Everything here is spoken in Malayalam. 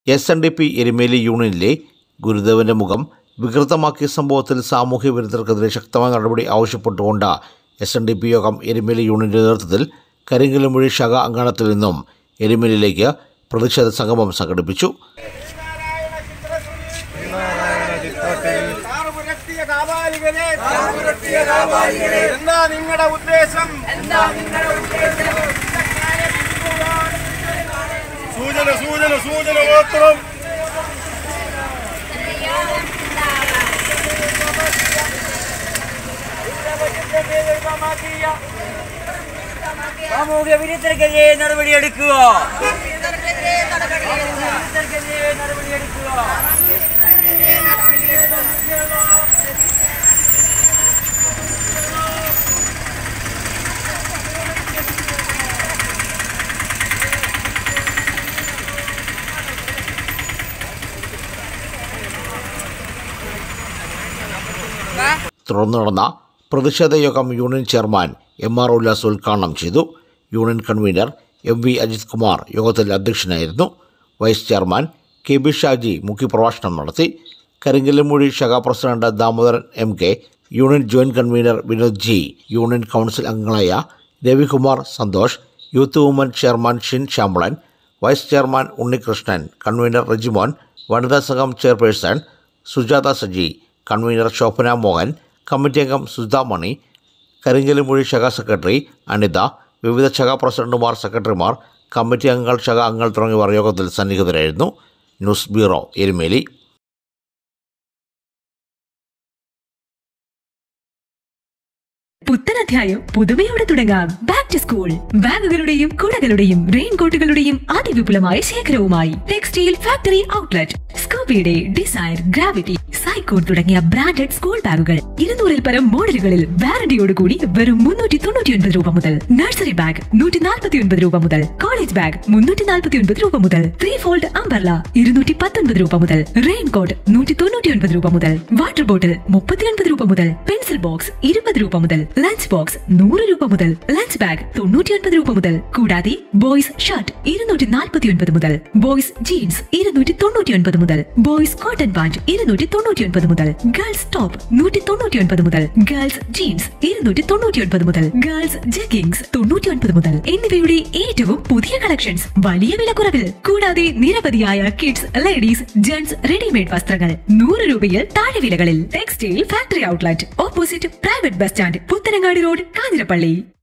S N D P Erumeli യൂണിയനിലെ ഗുരുദേവന്റെ മുഖം വികൃതമാക്കിയ സംഭവത്തിൽ സാമൂഹ്യ വിരുദ്ധർക്കെതിരെ ശക്തമായ നടപടി ആവശ്യപ്പെട്ടുകൊണ്ട് എസ് എൻ ഡി പി യോഗം എരുമേലി യൂണിയന്റെ നേതൃത്വത്തിൽ കരിങ്കലുമൊഴി ശാഖ അങ്കണത്തിൽ നിന്നും എരുമേലിയിലേക്ക് പ്രതിഷേധ സംഗമം സംഘടിപ്പിച്ചു താറുപുരട്ടിയ കാപാലികരെ എന്താ നിങ്ങളുടെ ഉദ്ദേശം സൂചന സൂചന സൂചന മാത്രം സാമൂഹ്യ വിരുദ്ധർക്കെതിരെ നടപടിയെടുക്കുക വിരുദ്ധർക്കെതിരെ നടപടിയെടുക്കുക തുടർന്ന് നടന്ന പ്രതിഷേധ യോഗം union chairman M R Ullas ഉദ്ഘാടനം ചെയ്തു union convener M V Ajith Kumar യോഗത്തിൽ അധ്യക്ഷനായിരുന്നു vice chairman K B Shaji മുഖ്യപ്രഭാഷണം നടത്തി കരിങ്കല്ലമൂഴി ശാഖാ president Damodaran M K union joint convener Vinod G union council അംഗങ്ങളായ Ravikumar Santhosh youth woman chairman ഷിൻ ശാമ്പളൻ vice chairman Unnikrishnan convener Rejimon വനിതാ സംഘം chairperson Sujatha Saji convener Shobhana Mohan committee അംഗം സുധാ മണി കരിങ്കലുമൊഴി ശാഖാ സെക്രട്ടറി അനിത വിവിധ ശാഖാ പ്രസിഡന്റുമാർ സെക്രട്ടറിമാർ കമ്മിറ്റി അംഗങ്ങൾ ശാഖാ അംഗങ്ങൾ തുടങ്ങിയവർ യോഗത്തിൽ സന്നിഹിതരായിരുന്നു ന്യൂസ് ബ്യൂറോ എരുമേലി പുത്തൻ അധ്യായം പുതുമയോടെ തുടങ്ങാം ബാക്ക് ടു സ്കൂൾ ബാഗുകളുടെയും കുടകളുടെയും റെയിൻകോട്ടുകളുടെയും അതിവിപുലമായ ശേഖരവുമായി ടെക്സ്റ്റൈൽ ഫാക്ടറി ഔട്ട്ലെറ്റ് സ്കൂബിയുടെ ഡിസൈർ ഗ്രാവിറ്റി സൈക്കോൺ തുടങ്ങിയ ബ്രാൻഡഡ് സ്കൂൾ ബാഗുകൾ ഇരുന്നൂറിൽ പരം മോഡലുകളിൽ വാറന്റിയോടുകൂടി വെറും മുന്നൂറ്റി തൊണ്ണൂറ്റി ഒൻപത് രൂപ മുതൽ നഴ്സറി ബാഗ് നൂറ്റി നാൽപ്പത്തി ഒൻപത് രൂപ മുതൽ കോളേജ് ബാഗ് മുന്നൂറ്റി നാൽപ്പത്തി ഒൻപത് രൂപ മുതൽ ത്രീ ഫോൾഡ് അംബർല ഇരുന്നൂറ്റി പത്തൊൻപത് രൂപ മുതൽ റെയിൻകോട്ട് നൂറ്റി തൊണ്ണൂറ്റി ഒൻപത് രൂപ മുതൽ വാട്ടർ ബോട്ടിൽ മുപ്പത്തിയൊൻപത് രൂപ മുതൽ പെൻസിൽ ബോക്സ് ഇരുപത് രൂപ മുതൽ ലഞ്ച് ബോക്സ് നൂറ് രൂപ മുതൽ ലഞ്ച് ബാഗ് തൊണ്ണൂറ്റിയൊൻപത് രൂപ മുതൽ കൂടാതെ ബോയ്സ് ഷർട്ട് ഇരുന്നൂറ്റി നാൽപ്പത്തി ഒൻപത് മുതൽ ബോയ്സ് ജീൻസ് ഇരുന്നൂറ്റി തൊണ്ണൂറ്റി ഒൻപത് മുതൽ ബോയ്സ് കോട്ടൺ പാന്റ് ഇരുന്നൂറ്റി തൊണ്ണൂറ്റി ഒൻപത് മുതൽ ഗേൾസ് ടോപ്പ് നൂറ്റി തൊണ്ണൂറ്റി ഒൻപത് മുതൽ ഗേൾസ് ജീൻസ് ഇരുന്നൂറ്റി തൊണ്ണൂറ്റി ഒൻപത് മുതൽ ഗേൾസ് ജഗിങ്സ് തൊണ്ണൂറ്റി ഒൻപത് മുതൽ എന്നിവയുടെ ഏറ്റവും പുതിയ കളക്ഷൻസ് വലിയ വിലക്കുറവിൽ കൂടാതെ നിരവധിയായ കിഡ്സ് ലേഡീസ് ജെന്റ്സ് റെഡിമെയ്ഡ് വസ്ത്രങ്ങൾ നൂറ് രൂപയിൽ താഴെ വിലകളിൽ textile factory outlet opposite private bus stand Puthanangadi road Kanjirappally